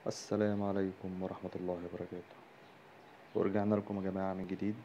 السلام عليكم ورحمة الله وبركاته ورجعنا لكم يا جماعة من جديد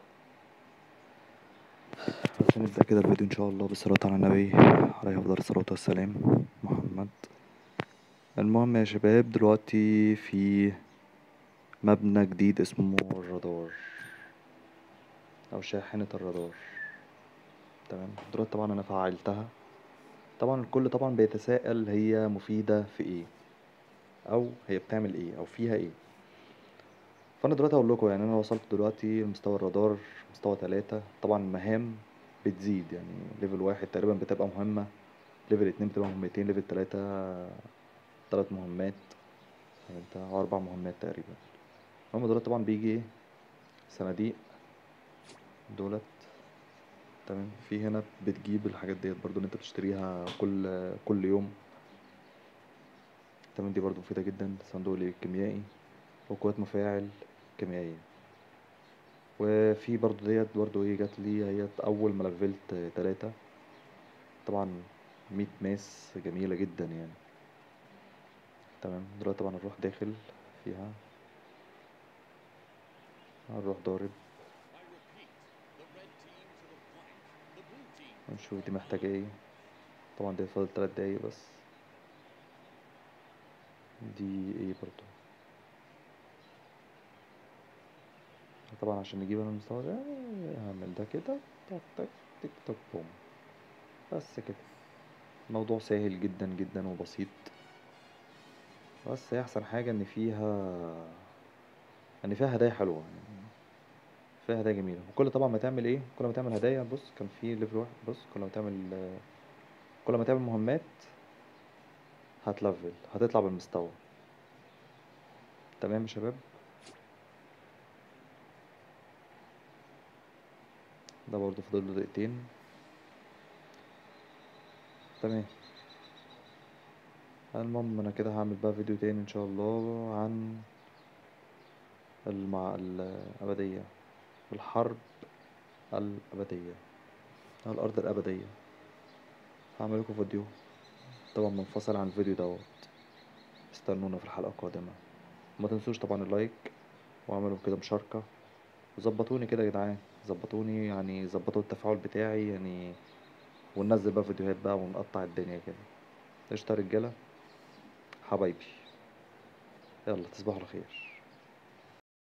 عشان نبدأ كده الفيديو إن شاء الله بالصلاة على النبي عليه أفضل الصلاة والسلام محمد المهم يا شباب دلوقتي في مبنى جديد اسمه الرادار أو شاحنة الرادار تمام دلوقتي طبعا أنا فعلتها طبعا الكل طبعا بيتساءل هي مفيدة في ايه او هي بتعمل ايه او فيها ايه فانا دلوقتي هقول لكم يعني انا وصلت دلوقتي لمستوى الرادار مستوى تلاتة طبعا المهام بتزيد يعني ليفل واحد تقريبا بتبقى مهمة ليفل اتنين بتبقى مهمتين ليفل تلاتة تلات مهمات يعني انت أو اربع مهمات تقريبا المهم دلوقتي طبعا بيجي ايه صناديق دولت تمام في هنا بتجيب الحاجات ديت برضو ان انت بتشتريها كل كل يوم تمام دي برضو مفيدة جدا صندوق الكيميائي وقوات مفاعل كيميائية وفي برضو ديت برضو ايه جات لي هي اول ما لفلت تلاتة طبعا مية ماس جميلة جدا يعني تمام دلوقتي طبعا نروح داخل فيها هنروح ضارب ونشوف دي محتاجة ايه طبعا دي فاضل تلات دقايق بس دي ايه برضو طبعا عشان نجيب انا المستوى ده هعمل ده كده تك تك تك تك بوم بس كده الموضوع سهل جدا جدا وبسيط بس هي احسن حاجة ان فيها ان فيها هدايا حلوة يعني فيها هدايا جميلة وكل طبعا ما تعمل ايه كل ما تعمل هدايا بص كان في ليفل واحد بص كل ما تعمل كل ما تعمل مهمات هتلفل هتطلع بالمستوى تمام يا شباب ده برضه فاضل له دقيقتين تمام المهم انا كده هعمل بقى فيديو تاني ان شاء الله عن المع الأبدية الحرب الأبدية الأرض الأبدية هعمل لكم فيديو طبعا منفصل عن الفيديو دوت استنونا في الحلقة القادمة ما تنسوش طبعا اللايك واعملوا كده مشاركة وظبطوني كده يا جدعان ظبطوني يعني ظبطوا التفاعل بتاعي يعني وننزل بقى فيديوهات بقى ونقطع الدنيا كده قشطة يا رجالة حبايبي يلا تصبحوا على خير